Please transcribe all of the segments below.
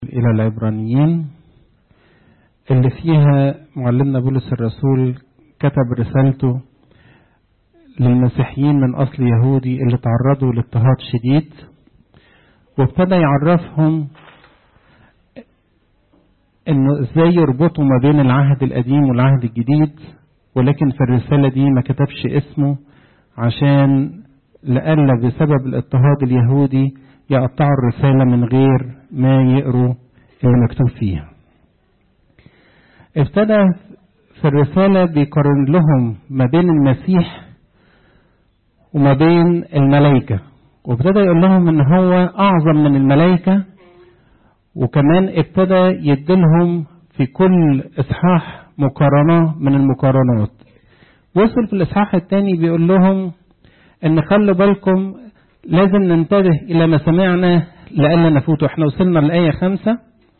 إلى العبرانيين اللي فيها معلمنا بولس الرسول كتب رسالته للمسيحيين من أصل يهودي اللي تعرضوا لاضطهاد شديد وابتدى يعرفهم انه ازاي يربطوا ما بين العهد القديم والعهد الجديد ولكن في الرسالة دي ما كتبش اسمه عشان لألا بسبب الاضطهاد اليهودي يقطعوا الرسالة من غير ما يقروا اللي مكتوب فيها ابتدى في الرسالة بيقارن لهم ما بين المسيح وما بين الملائكة وابتدى يقول لهم ان هو اعظم من الملائكة وكمان ابتدى يديلهم في كل اصحاح مقارنة من المقارنات وصل في الاصحاح الثاني بيقول لهم ان خلوا بالكم لازم ننتبه الى ما سمعنا لألا نفوت احنا وصلنا لآية خمسة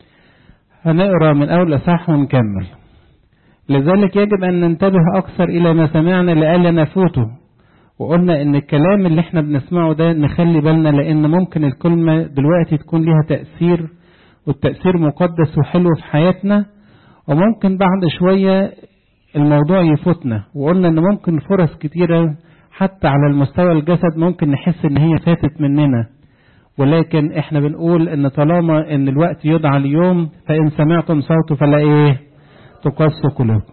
هنقرا من اول اصحاح ونكمل لذلك يجب ان ننتبه اكثر الى ما سمعنا لألا نفوته وقلنا ان الكلام اللي احنا بنسمعه ده نخلي بالنا لان ممكن الكلمة دلوقتي تكون ليها تأثير والتأثير مقدس وحلو في حياتنا وممكن بعد شوية الموضوع يفوتنا وقلنا ان ممكن فرص كتيرة حتى على المستوى الجسد ممكن نحس ان هي فاتت مننا ولكن احنا بنقول ان طالما ان الوقت يدعى اليوم فان سمعتم صوته فلا ايه تقص قلوبكم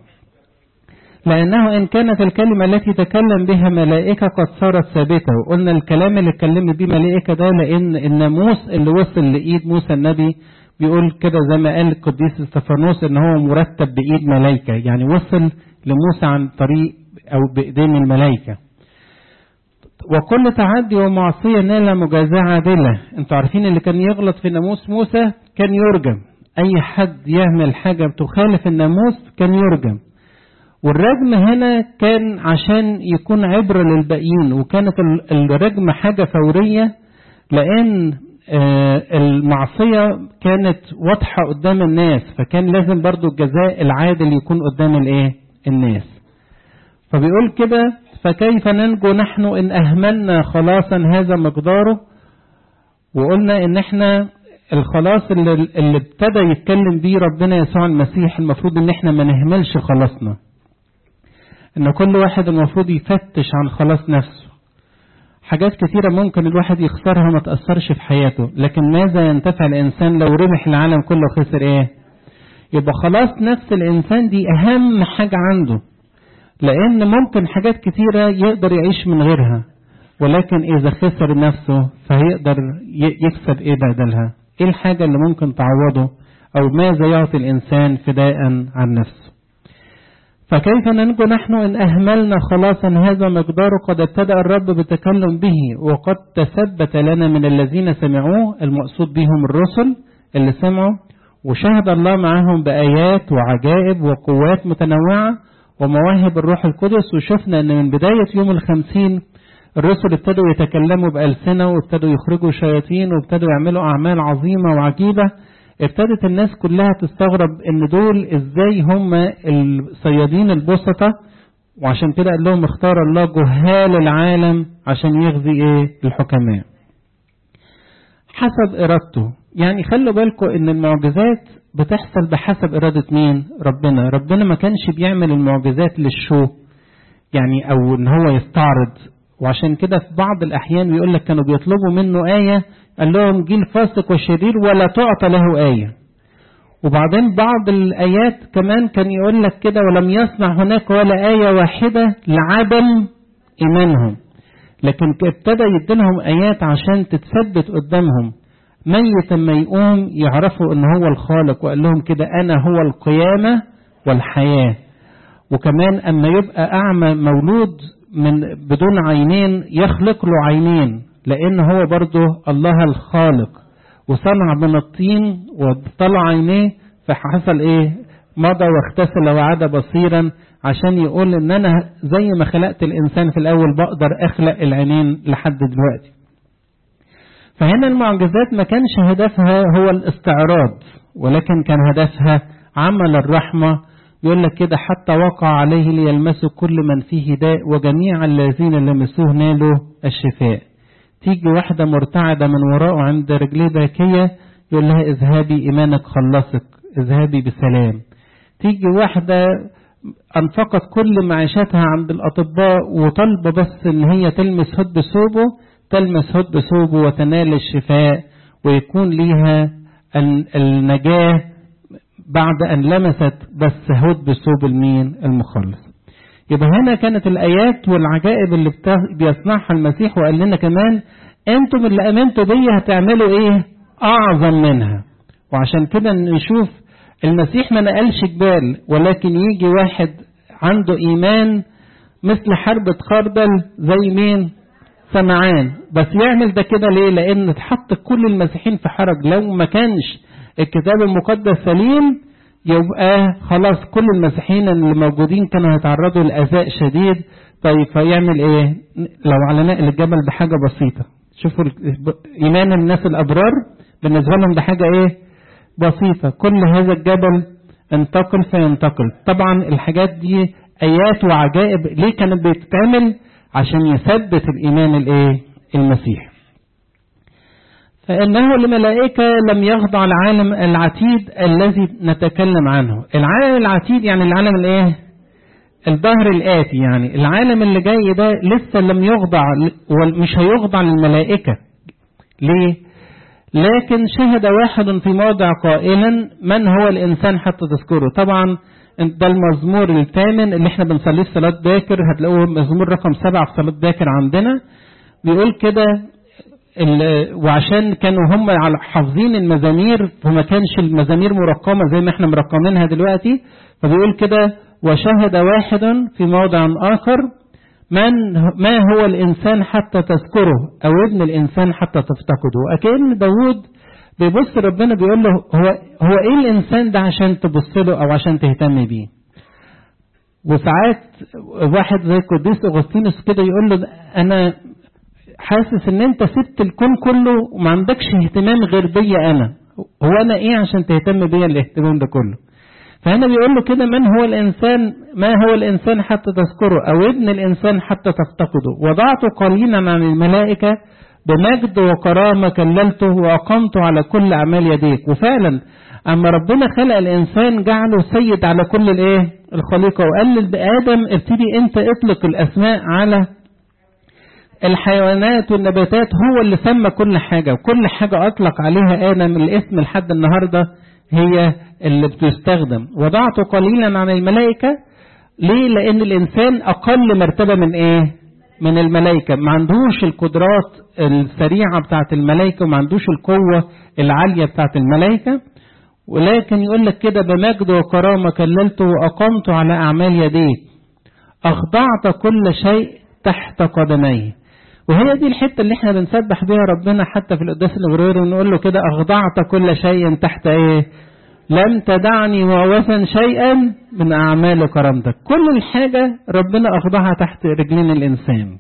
لأنه إن كانت الكلمة التي تكلم بها ملائكة قد صارت ثابتة وقلنا الكلام اللي اتكلمت بيه ملائكة ده لأن الناموس اللي وصل لإيد موسى النبي بيقول كده زي ما قال القديس استفانوس إن هو مرتب بإيد ملائكة يعني وصل لموسى عن طريق أو بإيدين الملائكة وكل تعدي ومعصية نال مجازاة عادلة انتوا عارفين اللي كان يغلط في ناموس موسى كان يرجم أي حد يعمل حاجة تخالف الناموس كان يرجم والرجم هنا كان عشان يكون عبرة للباقيين وكانت الرجم حاجة فورية لأن المعصية كانت واضحة قدام الناس فكان لازم برضو الجزاء العادل يكون قدام الايه الناس فبيقول كده فكيف ننجو نحن إن أهملنا خلاصا هذا مقداره وقلنا إن احنا الخلاص اللي, اللي ابتدى يتكلم بيه ربنا يسوع المسيح المفروض ان احنا ما نهملش خلاصنا ان كل واحد المفروض يفتش عن خلاص نفسه حاجات كثيرة ممكن الواحد يخسرها ما تأثرش في حياته لكن ماذا ينتفع الإنسان لو ربح العالم كله خسر إيه يبقى خلاص نفس الإنسان دي أهم حاجة عنده لأن ممكن حاجات كثيرة يقدر يعيش من غيرها ولكن إذا خسر نفسه فهيقدر يكسب إيه بدلها إيه الحاجة اللي ممكن تعوضه أو ماذا يعطي الإنسان فداء عن نفسه فكيف ننجو نحن إن أهملنا خلاصا هذا مقدار قد ابتدأ الرب بالتكلم به وقد تثبت لنا من الذين سمعوه المقصود بهم الرسل اللي سمعوا وشهد الله معهم بآيات وعجائب وقوات متنوعة ومواهب الروح القدس وشفنا أن من بداية يوم الخمسين الرسل ابتدوا يتكلموا بألسنة وابتدوا يخرجوا شياطين وابتدوا يعملوا أعمال عظيمة وعجيبة ابتدت الناس كلها تستغرب ان دول ازاي هم الصيادين البسطة وعشان كده قال لهم اختار الله جهال العالم عشان يغذي ايه الحكماء حسب ارادته يعني خلوا بالكم ان المعجزات بتحصل بحسب ارادة مين ربنا ربنا ما كانش بيعمل المعجزات للشو يعني او ان هو يستعرض وعشان كده في بعض الاحيان بيقول لك كانوا بيطلبوا منه ايه قال لهم جيل فاسق وشرير ولا تعطى له آية وبعدين بعض الآيات كمان كان يقول لك كده ولم يصنع هناك ولا آية واحدة لعدم إيمانهم لكن ابتدى يديلهم آيات عشان تتثبت قدامهم ميت ما يقوم يعرفوا ان هو الخالق وقال لهم كده انا هو القيامة والحياة وكمان اما يبقى اعمى مولود من بدون عينين يخلق له عينين لأن هو برضه الله الخالق وصنع من الطين وطلع عينيه فحصل ايه مضى واغتسل وعاد بصيرا عشان يقول ان انا زي ما خلقت الانسان في الاول بقدر اخلق العينين لحد دلوقتي فهنا المعجزات ما كانش هدفها هو الاستعراض ولكن كان هدفها عمل الرحمة يقول لك كده حتى وقع عليه ليلمسه كل من فيه داء وجميع الذين لمسوه نالوا الشفاء تيجي واحدة مرتعدة من وراءه عند رجليه باكية يقول لها اذهبي إيمانك خلصك اذهبي بسلام تيجي واحدة أنفقت كل معيشتها عند الأطباء وطالبة بس إن هي تلمس هد ثوبه تلمس هد ثوبه وتنال الشفاء ويكون ليها النجاة بعد أن لمست بس هد ثوب المين المخلص يبقى هنا كانت الآيات والعجائب اللي بيصنعها المسيح وقال لنا كمان أنتم اللي أمنتوا بيا هتعملوا إيه أعظم منها وعشان كده نشوف المسيح ما نقلش جبال ولكن يجي واحد عنده إيمان مثل حربة خردل زي مين سمعان بس يعمل ده كده ليه لأن اتحط كل المسيحيين في حرج لو ما كانش الكتاب المقدس سليم يبقى خلاص كل المسيحيين اللي موجودين كانوا هيتعرضوا لأذى شديد طيب فيعمل ايه لو على نقل الجبل بحاجة بسيطة شوفوا إيمان الناس الأبرار بالنسبة لهم ده حاجة ايه بسيطة كل هذا الجبل انتقل فينتقل طبعا الحاجات دي آيات وعجائب ليه كانت بتتعمل عشان يثبت الإيمان الايه المسيح فإنه لملائكة لم يخضع العالم العتيد الذي نتكلم عنه العالم العتيد يعني العالم الايه الظهر الآتي يعني العالم اللي جاي ده لسه لم يخضع ومش هيخضع للملائكة ليه لكن شهد واحد في موضع قائلا من هو الإنسان حتى تذكره طبعا ده المزمور الثامن اللي احنا بنصليه في صلاة باكر هتلاقوه مزمور رقم سبعة في صلاة باكر عندنا بيقول كده وعشان كانوا هم حافظين المزامير فما كانش المزامير مرقمة زي ما احنا مرقمينها دلوقتي فبيقول كده وشهد واحد في موضع آخر من ما هو الإنسان حتى تذكره أو ابن الإنسان حتى تفتقده أكأن داود بيبص ربنا بيقول له هو, هو إيه الإنسان ده عشان تبص له أو عشان تهتم بيه وساعات واحد زي القديس أغسطينوس كده يقول له أنا حاسس ان انت سبت الكون كله وما عندكش اهتمام غير بيا انا هو انا ايه عشان تهتم بيا الاهتمام ده كله فهنا بيقول له كده من هو الانسان ما هو الانسان حتى تذكره او ابن الانسان حتى تفتقده وضعت قليلا عن الملائكه بمجد وكرامه كللته واقمته على كل اعمال يديك وفعلا اما ربنا خلق الانسان جعله سيد على كل الايه الخليقه وقال لادم ابتدي انت اطلق الاسماء على الحيوانات والنباتات هو اللي سمى كل حاجة وكل حاجة أطلق عليها آدم الاسم لحد النهاردة هي اللي بتستخدم وضعت قليلا عن الملائكة ليه لأن الإنسان أقل مرتبة من إيه من الملائكة ما عندوش القدرات السريعة بتاعت الملائكة وما عندوش القوة العالية بتاعت الملائكة ولكن يقول لك كده بمجد وكرامة كللته وأقمته على أعمال يديك أخضعت كل شيء تحت قدميه وهي دي الحتة اللي احنا بنسبح بيها ربنا حتى في القداس الغرير ونقول له كده أخضعت كل شيء تحت ايه لم تدعني معوثا شيئا من أعمال كرامتك كل الحاجة ربنا أخضعها تحت رجلين الإنسان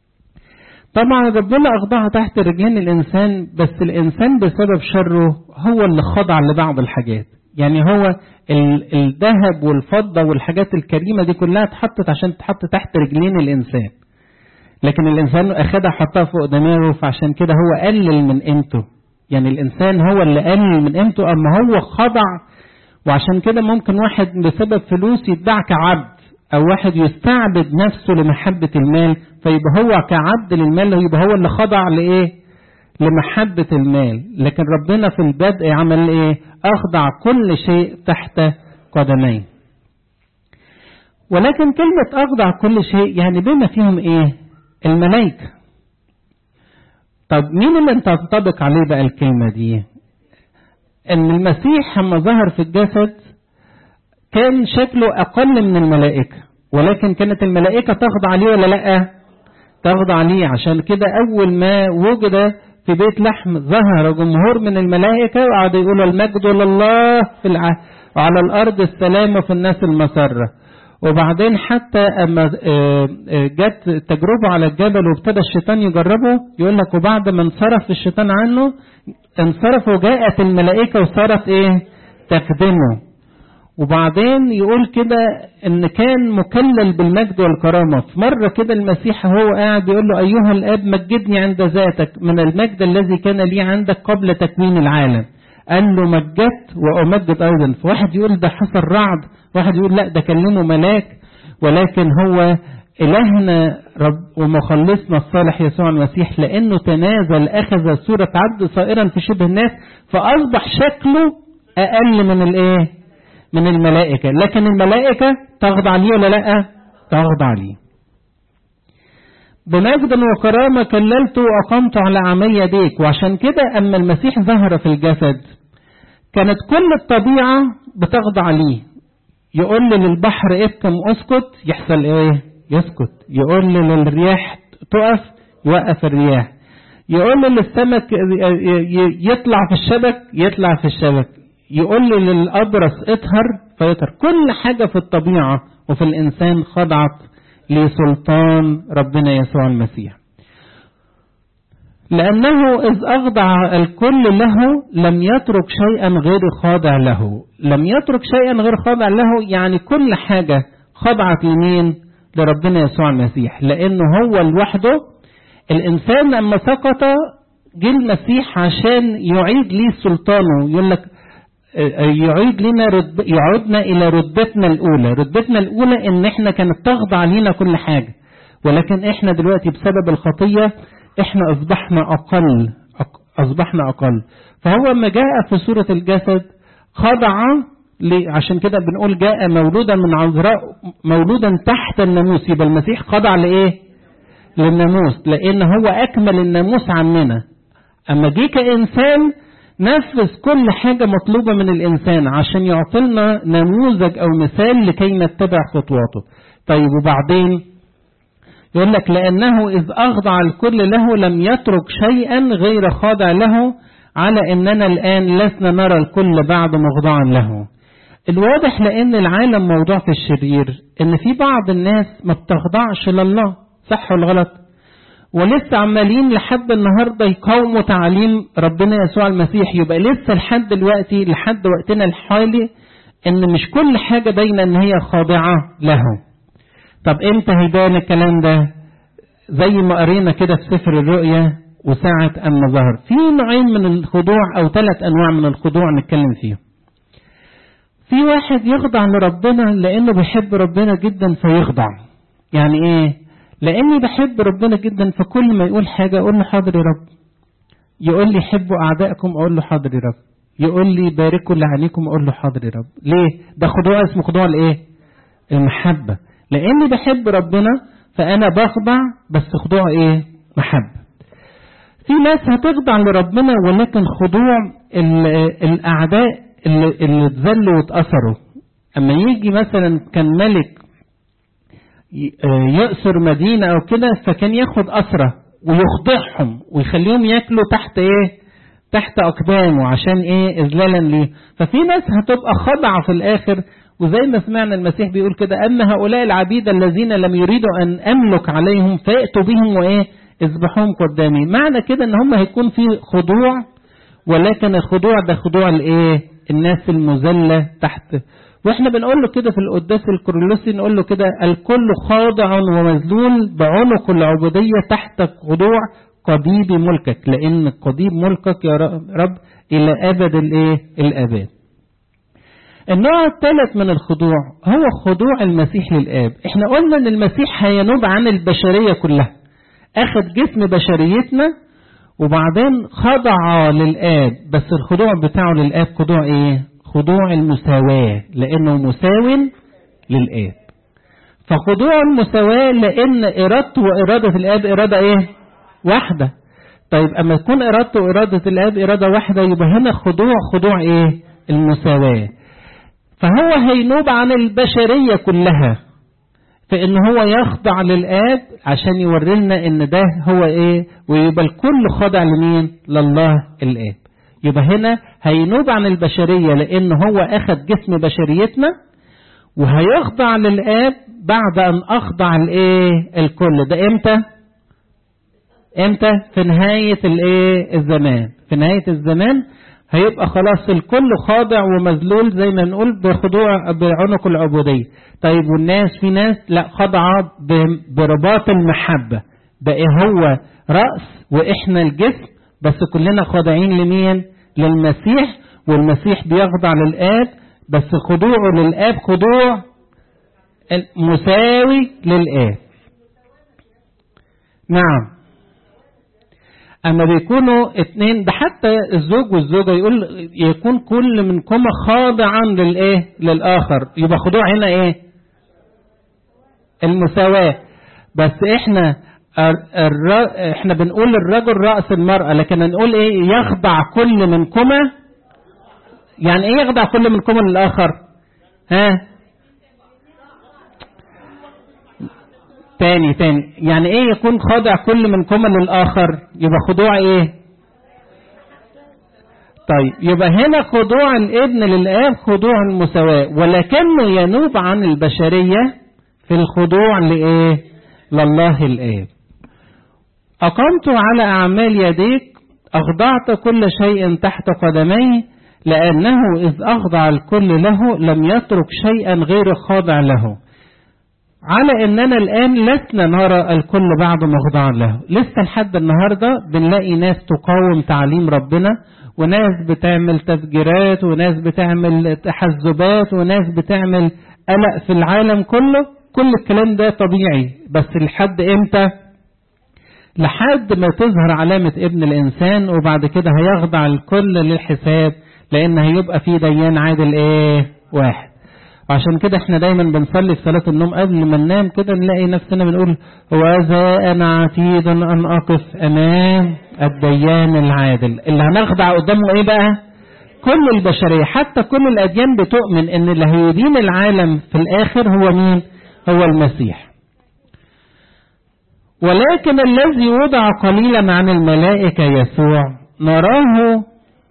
طبعا ربنا أخضعها تحت رجلين الإنسان بس الإنسان بسبب شره هو اللي خضع لبعض الحاجات يعني هو الذهب والفضة والحاجات الكريمة دي كلها اتحطت عشان تتحط تحت رجلين الإنسان لكن الإنسان أخدها حطها فوق دماغه فعشان كده هو قلل من قيمته يعني الإنسان هو اللي قلل من قيمته أما هو خضع وعشان كده ممكن واحد بسبب فلوس يتباع كعبد أو واحد يستعبد نفسه لمحبة المال فيبقى هو كعبد للمال يبقى هو اللي خضع لإيه؟ لمحبة المال لكن ربنا في البدء عمل إيه؟ أخضع كل شيء تحت قدميه ولكن كلمة أخضع كل شيء يعني بما فيهم إيه؟ الملائكة طب مين اللي تنطبق عليه بقى الكلمة دي ان المسيح لما ظهر في الجسد كان شكله اقل من الملائكة ولكن كانت الملائكة تخضع عليه ولا لا تخضع عليه عشان كده اول ما وجد في بيت لحم ظهر جمهور من الملائكة وقعدوا يقولوا المجد لله في الع... وعلى الارض السلام وفي الناس المسره وبعدين حتى اما جت تجربه على الجبل وابتدى الشيطان يجربه يقول لك وبعد ما انصرف الشيطان عنه انصرف وجاءت الملائكه وصارت ايه تخدمه وبعدين يقول كده ان كان مكلل بالمجد والكرامه في مره كده المسيح هو قاعد يقول له ايها الاب مجدني عند ذاتك من المجد الذي كان لي عندك قبل تكوين العالم قال له مجدت وأمجد أيضا فواحد يقول ده حصل رعد واحد يقول لا ده كلمه ملاك ولكن هو إلهنا رب ومخلصنا الصالح يسوع المسيح لأنه تنازل أخذ صورة عبد صائرا في شبه الناس فأصبح شكله أقل من الإيه؟ من الملائكة لكن الملائكة تخضع ليه ولا لأ؟ تخضع ليه بمجد وكرامة كللت وأقمت على عمي يديك وعشان كده أما المسيح ظهر في الجسد كانت كل الطبيعة بتخضع ليه يقول للبحر ابكم اسكت يحصل ايه يسكت يقول للرياح تقف يوقف الرياح يقول للسمك يطلع في الشبك يطلع في الشبك يقول للأبرص اطهر فيطهر كل حاجة في الطبيعة وفي الإنسان خضعت لسلطان ربنا يسوع المسيح لأنه إذ أخضع الكل له لم يترك شيئا غير خاضع له لم يترك شيئا غير خاضع له يعني كل حاجة خضعت لمين لربنا يسوع المسيح لأنه هو لوحده الإنسان لما سقط جه المسيح عشان يعيد ليه سلطانه يقول لك يعيد لنا رتب يعودنا الى رتبتنا الاولى رتبتنا الاولى ان احنا كانت تخضع لينا كل حاجه ولكن احنا دلوقتي بسبب الخطيه احنا اصبحنا اقل اصبحنا اقل فهو لما جاء في صوره الجسد خضع عشان كده بنقول جاء مولودا من عذراء مولودا تحت الناموس يبقى المسيح خضع لايه للناموس لان هو اكمل الناموس عننا اما جه كانسان نفذ كل حاجة مطلوبة من الإنسان عشان يعطلنا نموذج أو مثال لكي نتبع خطواته طيب وبعدين يقول لك لأنه إذ أخضع الكل له لم يترك شيئا غير خاضع له على أننا الآن لسنا نرى الكل بعد مخضوعا له الواضح لأن العالم موضوع في الشرير أن في بعض الناس ما بتخضعش لله صح ولا غلط ولسه عمالين لحد النهارده يقاوموا تعاليم ربنا يسوع المسيح يبقى لسه لحد دلوقتي لحد وقتنا الحالي ان مش كل حاجه باينه ان هي خاضعه له. طب امتى هيبان الكلام ده؟ زي ما قرينا كده في سفر الرؤيا وساعة أما ظهر. في نوعين من الخضوع أو ثلاث أنواع من الخضوع نتكلم فيهم. في واحد يخضع لربنا لأنه بيحب ربنا جدا فيخضع. يعني إيه؟ لاني بحب ربنا جدا فكل ما يقول حاجه اقول له حاضر يا رب يقول لي حبوا اعدائكم اقول له حاضر يا رب يقول لي باركوا اللي عليكم اقول له حاضر يا رب ليه ده خضوع اسمه خضوع الايه المحبه لاني بحب ربنا فانا بخضع بس خضوع ايه محبه في ناس هتخضع لربنا ولكن خضوع الاعداء اللي, اللي اتذلوا واتاثروا اما يجي مثلا كان ملك يأسر مدينة أو كده فكان ياخد أسرة ويخضعهم ويخليهم ياكلوا تحت إيه؟ تحت أقدامه عشان إيه؟ إذلالا ليه. ففي ناس هتبقى خضعة في الآخر وزي ما سمعنا المسيح بيقول كده أما هؤلاء العبيد الذين لم يريدوا أن أملك عليهم فيأتوا بهم وإيه؟ اذبحوهم قدامي. معنى كده إن هم هيكون في خضوع ولكن الخضوع ده خضوع الإيه؟ الناس المذلة تحت واحنا بنقول له كده في القداس الكورولوسي نقول له كده الكل خاضع ومذلول بعنق العبودية تحت خضوع قضيب ملكك لأن قضيب ملكك يا رب إلى أبد الإيه؟ الآباد. النوع الثالث من الخضوع هو خضوع المسيح للآب. احنا قلنا إن المسيح هينوب عن البشرية كلها. أخذ جسم بشريتنا وبعدين خضع للآب بس الخضوع بتاعه للآب خضوع إيه؟ خضوع المساواة لأنه مساو للآب فخضوع المساواة لأن إرادته وإرادة الآب إرادة إيه؟ واحدة طيب أما تكون إرادته وإرادة الآب إرادة واحدة يبقى هنا خضوع خضوع إيه؟ المساواة فهو هينوب عن البشرية كلها فإن هو يخضع للآب عشان يوري لنا إن ده هو إيه ويبقى الكل خاضع لمين؟ لله الآب يبقى هنا هينوب عن البشرية لأن هو أخذ جسم بشريتنا وهيخضع للآب بعد أن أخضع الإيه الكل ده إمتى إمتى في نهاية الإيه الزمان في نهاية الزمان هيبقى خلاص الكل خاضع ومذلول زي ما نقول بخضوع بعنق العبودية طيب والناس في ناس لا خاضعة برباط المحبة بقى هو رأس وإحنا الجسم بس كلنا خاضعين لمين للمسيح والمسيح بيخضع للآب بس خضوعه للآب خضوع مساوي للآب نعم اما بيكونوا اتنين ده حتى الزوج والزوجه يقول يكون كل منكما خاضعا للايه للاخر يبقى خضوع هنا ايه المساواه بس احنا الر... احنا بنقول الرجل راس المراه لكن نقول ايه يخضع كل منكما يعني ايه يخضع كل منكما للاخر ها تاني تاني يعني ايه يكون خاضع كل منكما للاخر يبقى خضوع ايه طيب يبقى هنا خضوع الابن للاب خضوع المساواة ولكنه ينوب عن البشرية في الخضوع لايه لله الاب اقمت على اعمال يديك اخضعت كل شيء تحت قدمي لانه اذ اخضع الكل له لم يترك شيئا غير خاضع له على اننا الان لسنا نرى الكل بعد مخضعا له لسه لحد النهارده بنلاقي ناس تقاوم تعليم ربنا وناس بتعمل تفجيرات وناس بتعمل تحزبات وناس بتعمل قلق في العالم كله كل الكلام ده طبيعي بس لحد امتى لحد ما تظهر علامة ابن الإنسان وبعد كده هيخضع الكل للحساب لأن هيبقى في ديان عادل إيه واحد وعشان كده احنا دايما بنصلي في صلاة النوم قبل ما ننام كده نلاقي نفسنا بنقول وذا أنا عتيد أن أقف أمام الديان العادل اللي هنخضع قدامه إيه بقى كل البشرية حتى كل الأديان بتؤمن أن اللي هيدين العالم في الآخر هو مين هو المسيح ولكن الذي وضع قليلا عن الملائكة يسوع نراه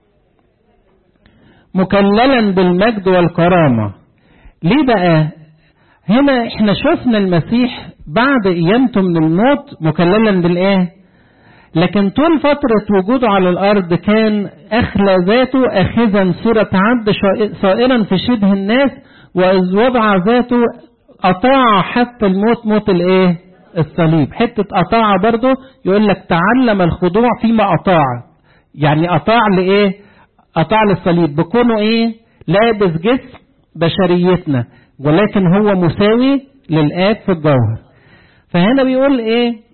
مكللا بالمجد والكرامة ليه بقى هنا احنا شفنا المسيح بعد قيامته من الموت مكللا بالايه لكن طول فترة وجوده على الأرض كان أخلى ذاته أخذا صورة عبد صائرا في شبه الناس وإذ وضع ذاته أطاع حتى الموت موت الإيه؟ الصليب حتة أطاع برضه يقول لك تعلم الخضوع فيما أطاع يعني أطاع لإيه؟ أطاع للصليب بكونه إيه؟ لابس جسم بشريتنا ولكن هو مساوي للآب في الجوهر فهنا بيقول ايه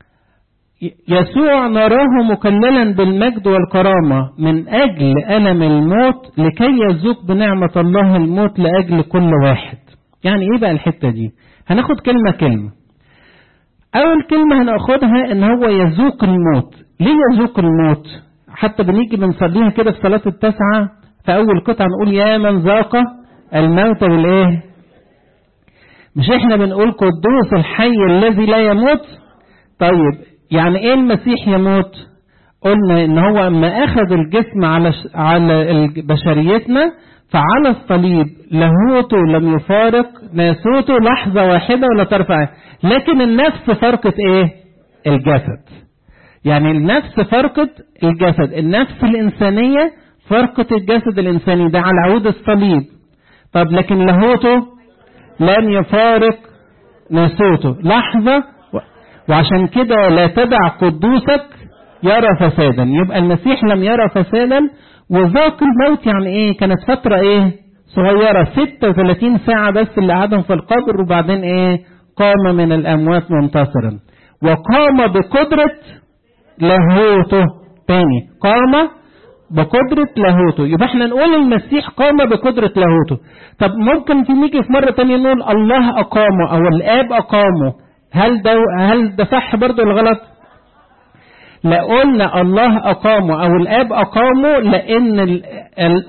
يسوع نراه مكللا بالمجد والكرامة من أجل ألم الموت لكي يذوق بنعمة الله الموت لأجل كل واحد يعني إيه بقى الحتة دي هناخد كلمة كلمة أول كلمة هناخدها إن هو يذوق الموت ليه يذوق الموت حتى بنيجي بنصليها كده في صلاة التاسعة في أول قطعة نقول يا من ذاق الموت بالايه مش احنا بنقول قدوس الحي الذي لا يموت طيب يعني ايه المسيح يموت قلنا ان هو اما اخذ الجسم على على بشريتنا فعلى الصليب لاهوته لم يفارق ناسوته لحظة واحدة ولا ترفع لكن النفس فرقت ايه الجسد يعني النفس فرقت الجسد النفس الإنسانية فرقت الجسد الإنساني ده على عود الصليب طب لكن لاهوته لن يفارق ناسوته لحظة وعشان كده لا تدع قدوسك يرى فسادا يبقى المسيح لم يرى فسادا وذاق الموت يعني ايه كانت فترة ايه صغيرة 36 ساعة بس اللي قعدهم في القبر وبعدين ايه قام من الاموات منتصرا وقام بقدرة لاهوته تاني قام بقدرة لاهوته يبقى احنا نقول المسيح قام بقدرة لاهوته طب ممكن في نيجي في مرة تانية نقول الله أقامه أو الآب أقامه هل ده هل ده صح برضه ولا غلط؟ لا قلنا الله أقامه أو الآب أقامه لأن ال ال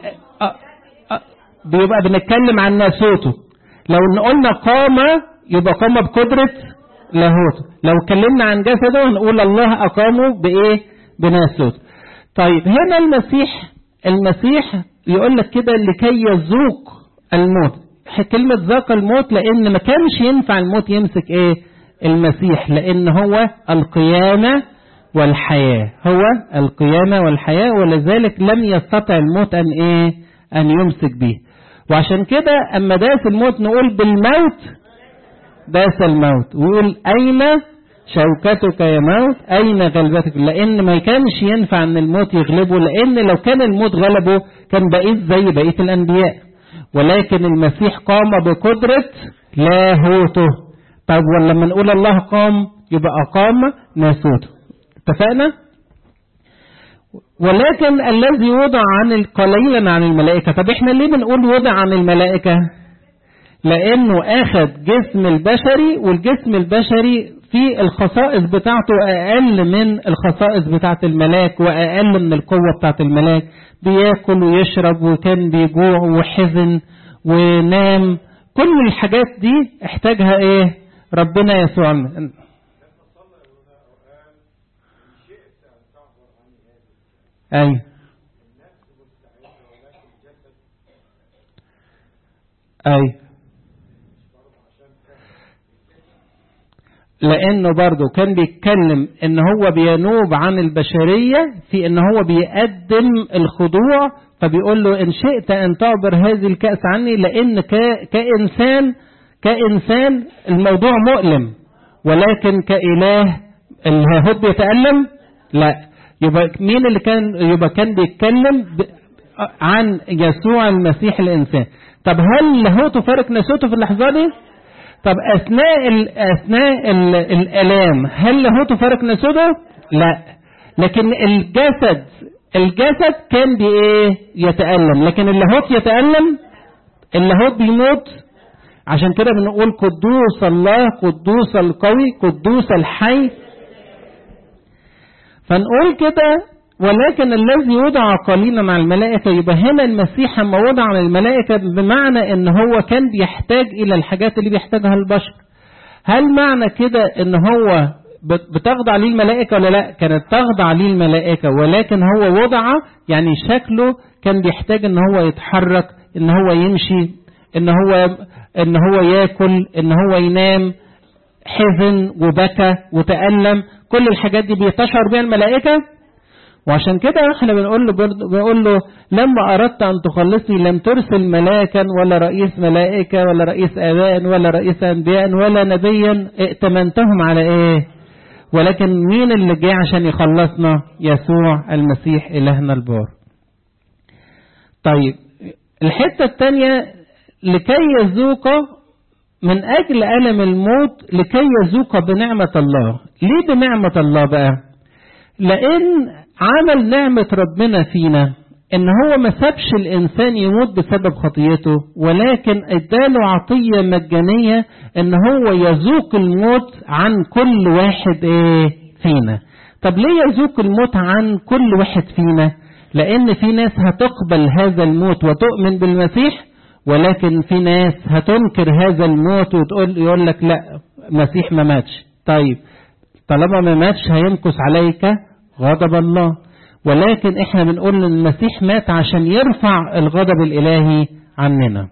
بيبقى بنتكلم عن ناسوته لو ان قلنا قام يبقى قام بقدرة لاهوته لو اتكلمنا عن جسده هنقول الله أقامه بإيه؟ بناسوته طيب هنا المسيح المسيح يقول لك كده لكي يذوق الموت كلمة ذاق الموت لأن ما كانش ينفع الموت يمسك إيه المسيح لأن هو القيامة والحياة هو القيامة والحياة ولذلك لم يستطع الموت أن إيه أن يمسك به وعشان كده أما داس الموت نقول بالموت داس الموت ويقول أين شوكتك يا موت أين غلبتك لأن ما كانش ينفع أن الموت يغلبه لأن لو كان الموت غلبه كان بقيت زي بقية الأنبياء ولكن المسيح قام بقدرة لاهوته طب ولما نقول الله قام يبقى أقام ناسوته اتفقنا؟ ولكن الذي وضع عن قليلا عن الملائكة طب احنا ليه بنقول وضع عن الملائكة لانه اخذ جسم البشري والجسم البشري في الخصائص بتاعته اقل من الخصائص بتاعه الملاك واقل من القوة بتاعه الملاك بياكل ويشرب وكان بيجوع وحزن ونام كل الحاجات دي احتاجها ايه ربنا يسوع ايوه ايوه لانه برضه كان بيتكلم ان هو بينوب عن البشريه في ان هو بيقدم الخضوع فبيقول له ان شئت ان تعبر هذه الكاس عني لان كانسان كانسان الموضوع مؤلم ولكن كاله اللاهوت بيتالم لا يبقى مين اللي كان يبقى كان بيتكلم عن يسوع المسيح الانسان طب هل لاهوته فارق ناسوته في اللحظه دي طب اثناء ال اثناء ال الالام هل لاهوته فارق ناسوته لا لكن الجسد الجسد كان بايه يتالم لكن اللاهوت يتالم اللاهوت بيموت عشان كده بنقول قدوس الله قدوس القوي قدوس الحي فنقول كده ولكن الذي وضع قليلا مع الملائكة يبقى هنا المسيح لما وضع على الملائكة بمعنى ان هو كان بيحتاج الى الحاجات اللي بيحتاجها البشر هل معنى كده ان هو بتخضع ليه الملائكة ولا لا كانت تخضع ليه الملائكة ولكن هو وضع يعني شكله كان بيحتاج ان هو يتحرك ان هو يمشي ان هو ان هو ياكل ان هو ينام حزن وبكى وتألم كل الحاجات دي بيتشعر بها الملائكة وعشان كده احنا بنقول له بنقول له لما اردت ان تخلصني لم ترسل ملاكا ولا رئيس ملائكه ولا رئيس اباء ولا رئيس انبياء ولا نبيا ائتمنتهم على ايه؟ ولكن مين اللي جه عشان يخلصنا؟ يسوع المسيح الهنا البار. طيب الحته الثانيه لكي يذوق من اجل الم الموت لكي يذوق بنعمه الله. ليه بنعمه الله بقى؟ لان عمل نعمة ربنا فينا ان هو ما سابش الانسان يموت بسبب خطيته ولكن اداله عطية مجانية ان هو يذوق الموت عن كل واحد ايه فينا طب ليه يذوق الموت عن كل واحد فينا لان في ناس هتقبل هذا الموت وتؤمن بالمسيح ولكن في ناس هتنكر هذا الموت وتقول يقول لك لا المسيح ما ماتش طيب طالما ما ماتش هيمكث عليك غضب الله ولكن احنا بنقول ان المسيح مات عشان يرفع الغضب الالهي عننا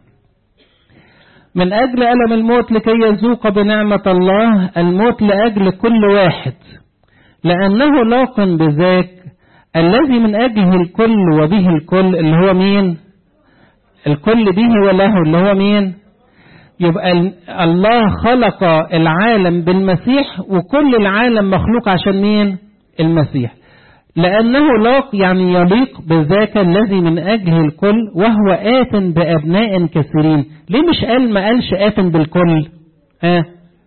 من اجل الم الموت لكي يذوق بنعمه الله الموت لاجل كل واحد لانه لاق بذاك الذي من اجله الكل وبه الكل اللي هو مين الكل به وله اللي هو مين يبقى الله خلق العالم بالمسيح وكل العالم مخلوق عشان مين المسيح لأنه لاق يعني يليق بذاك الذي من أجله الكل وهو آت بأبناء كثيرين ليه مش قال ما قالش آت بالكل ها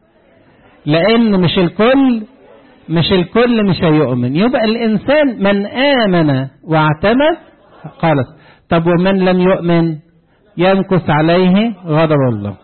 لأن مش الكل مش الكل مش هيؤمن يبقى الإنسان من آمن واعتمد خالص طب ومن لم يؤمن يمكث عليه غضب الله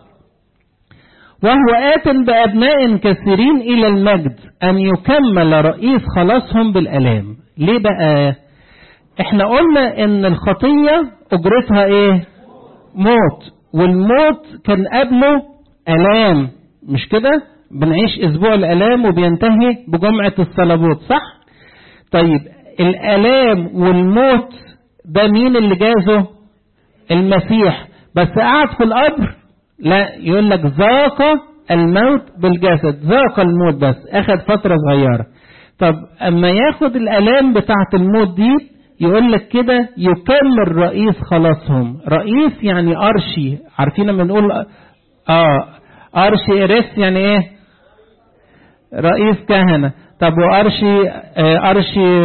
وهو آت بأبناء كثيرين إلى المجد أن يكمل رئيس خلاصهم بالألام ليه بقى احنا قلنا ان الخطية اجرتها ايه موت والموت كان قبله ألام مش كده بنعيش اسبوع الألام وبينتهي بجمعة الصلبوت صح طيب الألام والموت ده مين اللي جازه المسيح بس قعد في القبر لا يقول لك ذاق الموت بالجسد ذاق الموت بس اخذ فترة صغيرة طب اما ياخد الالام بتاعة الموت دي يقول لك كده يكمل رئيس خلاصهم رئيس يعني ارشي عارفين لما نقول اه ارشي ارس يعني ايه رئيس كهنة طب وأرشي أرشي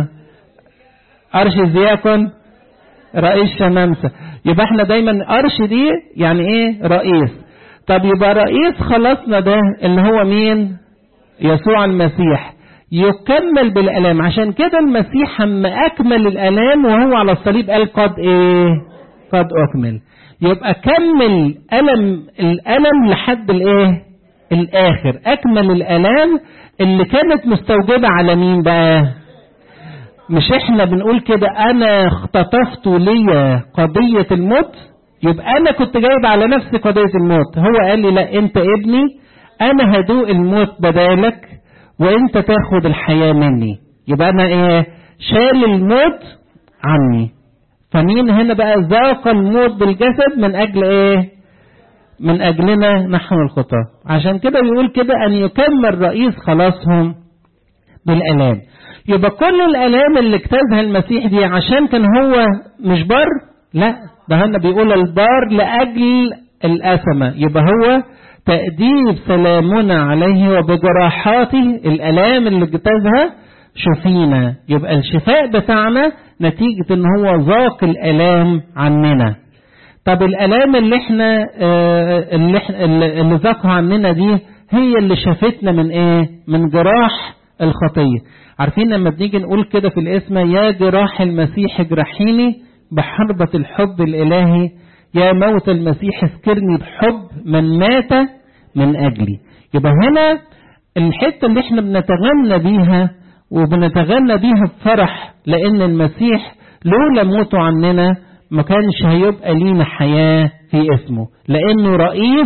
أرشي دياكون رئيس شمامسة يبقى احنا دايما أرشي دي يعني ايه رئيس طب يبقى رئيس خلصنا ده اللي هو مين يسوع المسيح يكمل بالالام عشان كده المسيح اما اكمل الالام وهو على الصليب قال قد ايه قد اكمل يبقى كمل الم الالم لحد الايه الاخر اكمل الالام اللي كانت مستوجبه على مين بقى مش احنا بنقول كده انا اختطفت لي قضيه الموت يبقى انا كنت جايب على نفسي قضيه الموت هو قال لي لا انت ابني انا هدوق الموت بدالك وانت تاخد الحياة مني يبقى انا ايه شال الموت عني فمين هنا بقى ذاق الموت بالجسد من اجل ايه من اجلنا نحن الخطاة عشان كده بيقول كده ان يكمل رئيس خلاصهم بالالام يبقى كل الالام اللي اجتازها المسيح دي عشان كان هو مش بر لا ده هنا بيقول البار لاجل الأثمة يبقى هو تأديب سلامنا عليه وبجراحاته الألام اللي اجتازها شفينا يبقى الشفاء بتاعنا نتيجة ان هو ذاق الألام عننا طب الألام اللي احنا اه اللي, احنا اللي ذاقها عننا دي هي اللي شافتنا من ايه من جراح الخطية عارفين لما بنيجي نقول كده في الاسم يا جراح المسيح اجرحيني بحربة الحب الإلهي يا موت المسيح اذكرني بحب من مات من أجلي يبقى هنا الحتة اللي احنا بنتغنى بيها وبنتغنى بيها بفرح لأن المسيح لولا موته عننا ما كانش هيبقى لينا حياة في اسمه لأنه رئيس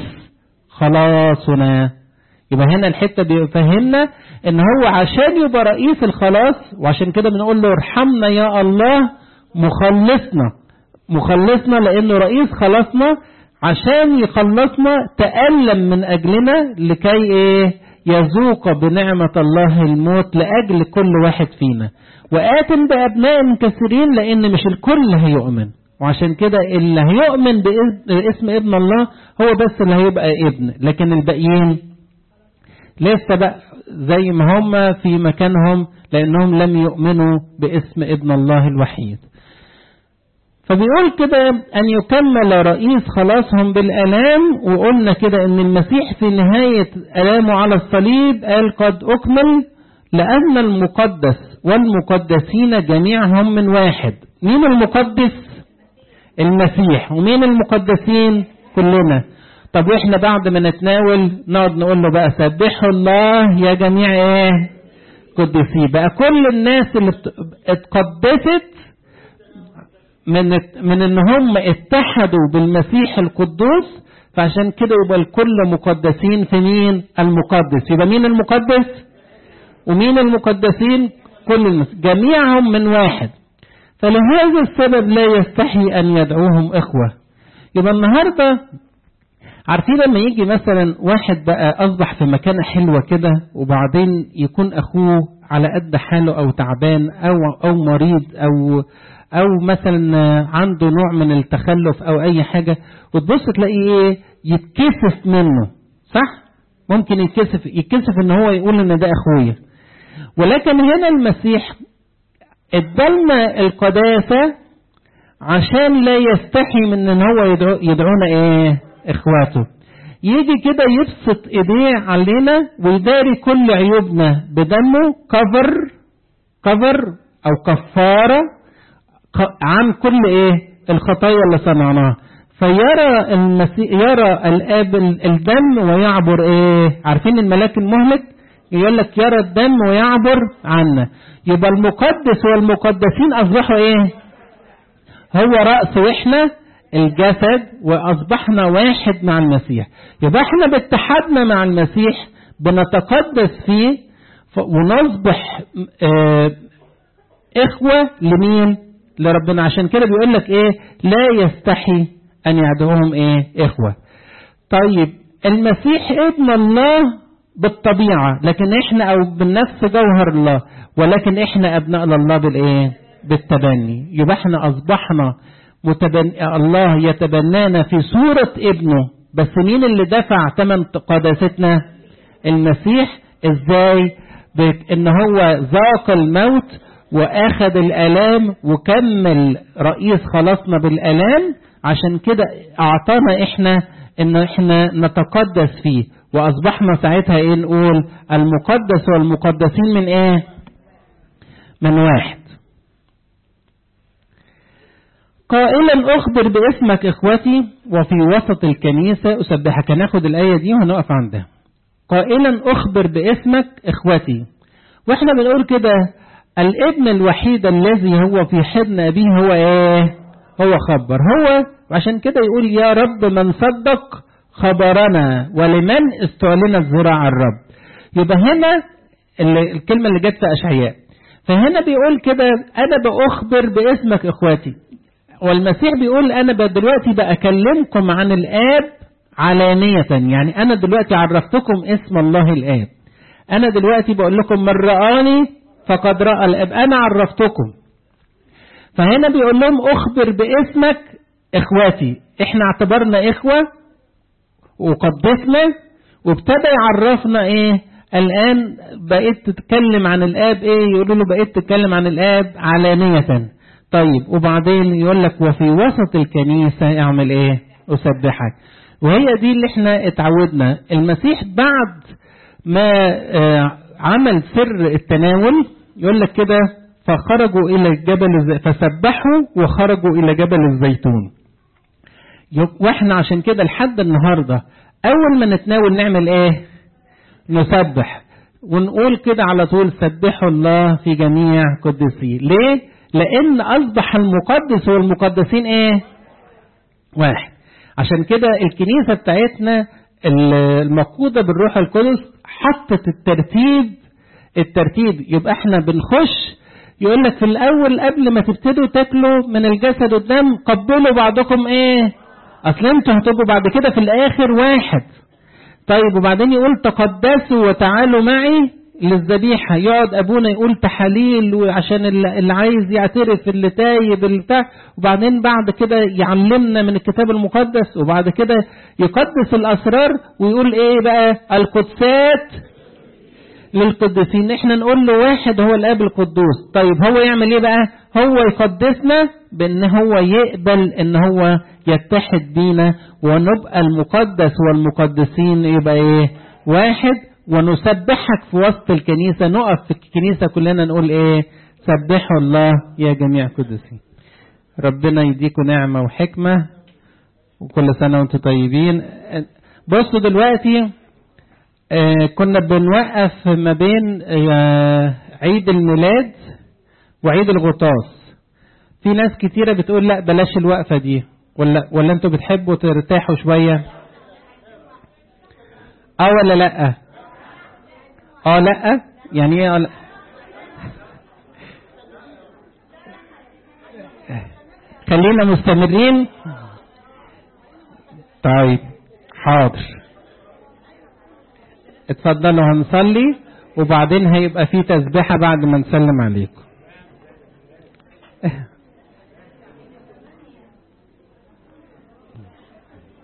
خلاصنا يبقى هنا الحتة بيفهمنا ان هو عشان يبقى رئيس الخلاص وعشان كده بنقول له ارحمنا يا الله مخلصنا مخلصنا لانه رئيس خلصنا عشان يخلصنا تألم من اجلنا لكي ايه يذوق بنعمة الله الموت لأجل كل واحد فينا وآتم بأبناء كثيرين لأن مش الكل هيؤمن وعشان كده اللي هيؤمن باسم ابن الله هو بس اللي هيبقى ابن لكن الباقيين لسه بقى زي ما هم في مكانهم لأنهم لم يؤمنوا باسم ابن الله الوحيد فبيقول كده أن يكمل رئيس خلاصهم بالألام وقلنا كده أن المسيح في نهاية ألامه على الصليب قال قد أكمل لأن المقدس والمقدسين جميعهم من واحد مين المقدس المسيح ومين المقدسين كلنا طب واحنا بعد ما نتناول نقعد نقول له بقى سبحوا الله يا جميع ايه قدسي بقى كل الناس اللي اتقدست من من ان هم اتحدوا بالمسيح القدوس فعشان كده يبقى الكل مقدسين في مين المقدس يبقى مين المقدس ومين المقدسين كل الناس جميعهم من واحد فلهذا السبب لا يستحي ان يدعوهم اخوه يبقى النهارده عارفين لما يجي مثلا واحد بقى اصبح في مكانه حلوه كده وبعدين يكون اخوه على قد حاله او تعبان او او مريض او او مثلا عنده نوع من التخلف او اي حاجه وتبص تلاقيه ايه يتكسف منه صح ممكن يتكسف يتكسف ان هو يقول ان ده اخويا ولكن هنا المسيح ادالنا القداسه عشان لا يستحي من ان هو يدعو يدعونا ايه اخواته يجي كده يبسط ايديه علينا ويداري كل عيوبنا بدمه كفر كفر او كفاره عن كل ايه الخطايا اللي صنعناها فيرى المسيح يرى الاب الدم ويعبر ايه عارفين الملاك المهلك يقول لك يرى الدم ويعبر عنا يبقى المقدس والمقدسين اصبحوا ايه هو راس واحنا الجسد واصبحنا واحد مع المسيح يبقى احنا باتحادنا مع المسيح بنتقدس فيه ونصبح اه اخوه لمين لربنا عشان كده بيقول لك ايه لا يستحي ان يدعوهم ايه اخوه طيب المسيح ابن الله بالطبيعه لكن احنا او بالنفس جوهر الله ولكن احنا ابناء الله بالايه بالتبني يبقى احنا اصبحنا متبن... الله يتبنانا في صورة ابنه بس مين اللي دفع ثمن قداستنا المسيح ازاي ان هو ذاق الموت واخد الالام وكمل رئيس خلاصنا بالالام عشان كده اعطانا احنا ان احنا نتقدس فيه واصبحنا ساعتها ايه نقول المقدس والمقدسين من ايه من واحد قائلا اخبر باسمك اخوتي وفي وسط الكنيسة اسبحك هناخد الاية دي وهنقف عندها قائلا اخبر باسمك اخوتي واحنا بنقول كده الابن الوحيد الذي هو في حضن ابيه هو ايه هو خبر هو وعشان كده يقول يا رب من صدق خبرنا ولمن استعلنت ذراع الرب يبقى هنا الكلمة اللي جت في أشعياء فهنا بيقول كده أنا بأخبر باسمك إخواتي والمسيح بيقول أنا دلوقتي بأكلمكم عن الآب علانية يعني أنا دلوقتي عرفتكم اسم الله الآب أنا دلوقتي بقول لكم من رآني فقد رأى الآب أنا عرفتكم فهنا بيقول لهم أخبر باسمك إخواتي إحنا اعتبرنا إخوة وقدسنا وابتدى يعرفنا إيه الآن بقيت تتكلم عن الآب إيه يقولوا له بقيت تتكلم عن الآب علانية طيب وبعدين يقول لك وفي وسط الكنيسة اعمل إيه أسبحك وهي دي اللي احنا اتعودنا المسيح بعد ما عمل سر التناول يقول لك كده فخرجوا إلى الجبل فسبحوا وخرجوا إلى جبل الزيتون واحنا عشان كده لحد النهاردة أول ما نتناول نعمل إيه نسبح ونقول كده على طول سبحوا الله في جميع قدسيه ليه لأن أصبح المقدس والمقدسين إيه واحد عشان كده الكنيسة بتاعتنا المقودة بالروح القدس حطت الترتيب الترتيب يبقى احنا بنخش يقول لك في الاول قبل ما تبتدوا تاكلوا من الجسد والدم قبلوا بعضكم ايه اصل انتوا هتبقوا بعد كده في الاخر واحد طيب وبعدين يقول تقدسوا وتعالوا معي للذبيحة يقعد أبونا يقول تحاليل عشان اللي عايز يعترف اللي تايب اللي بتاع وبعدين بعد كده يعلمنا من الكتاب المقدس وبعد كده يقدس الأسرار ويقول إيه بقى القدسات للقديسين احنا نقول له واحد هو الاب القدوس طيب هو يعمل ايه بقى هو يقدسنا بان هو يقبل ان هو يتحد بينا ونبقى المقدس والمقدسين يبقى ايه واحد ونسبحك في وسط الكنيسة نقف في الكنيسة كلنا نقول ايه سبحوا الله يا جميع قدسين ربنا يديكم نعمة وحكمة وكل سنة وانتم طيبين بصوا دلوقتي آه كنا بنوقف ما بين آه عيد الميلاد وعيد الغطاس في ناس كتيرة بتقول لا بلاش الوقفة دي ولا ولا انتوا بتحبوا ترتاحوا شوية اه ولا لا اه لا يعني ايه لا خلينا مستمرين طيب حاضر اتفضلوا هنصلي وبعدين هيبقى في تسبيحة بعد ما نسلم عليكم